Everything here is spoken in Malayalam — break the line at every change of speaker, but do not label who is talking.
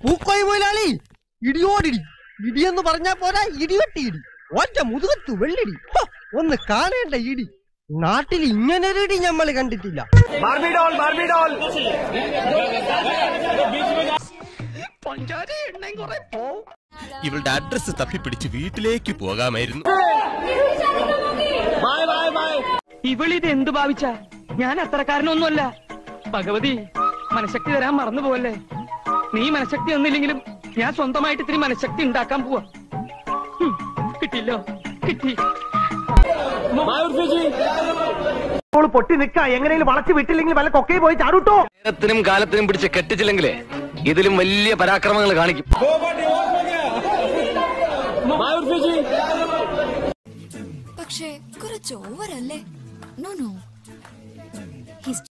പൂക്കോയി മുതലാളി ഇടിയോടിടി ഇടിയെന്ന് പറഞ്ഞാ പോരാ ഇടിവെട്ടി ഇടി ഒറ്റ മുതുകത്തു വെള്ളിടി ഹോ, ഒന്ന് കാണേണ്ട ഇടി നാട്ടിൽ ഇങ്ങനെ ഒരു ഇടി നമ്മൾ കണ്ടിട്ടില്ല
ഇവളുടെ അഡ്രസ് തപ്പിപ്പിടിച്ച് വീട്ടിലേക്ക് പോകാമായിരുന്നു
ഇവളിത് എന്ത് ഭാവിച്ച ഞാൻ അത്രക്കാരനൊന്നുമല്ല ഭഗവതി മനഃശക്തി തരാൻ മറന്നു പോവല്ലേ നീ മനഃശക്തി ഒന്നില്ലെങ്കിലും ഞാൻ സ്വന്തമായിട്ട് ഇത്തിരി മനഃശക്തി ഉണ്ടാക്കാൻ പോവാ ഹും, കിട്ടില്ലോ കിട്ടി
പൊട്ടി നിക്ക എങ്ങനെയും വളച്ചു വിട്ടില്ലെങ്കിൽ വല്ല കൊക്കയിൽ പോയി ചാടൂട്ടോ
നേരത്തിനും കാലത്തിനും പിടിച്ച് കെട്ടിച്ചില്ലെങ്കിലേ ഇതിലും വലിയ പരാക്രമങ്ങൾ കാണിക്കും
പക്ഷേ കുറച്ച് ഓവറല്ലേ നോ നോ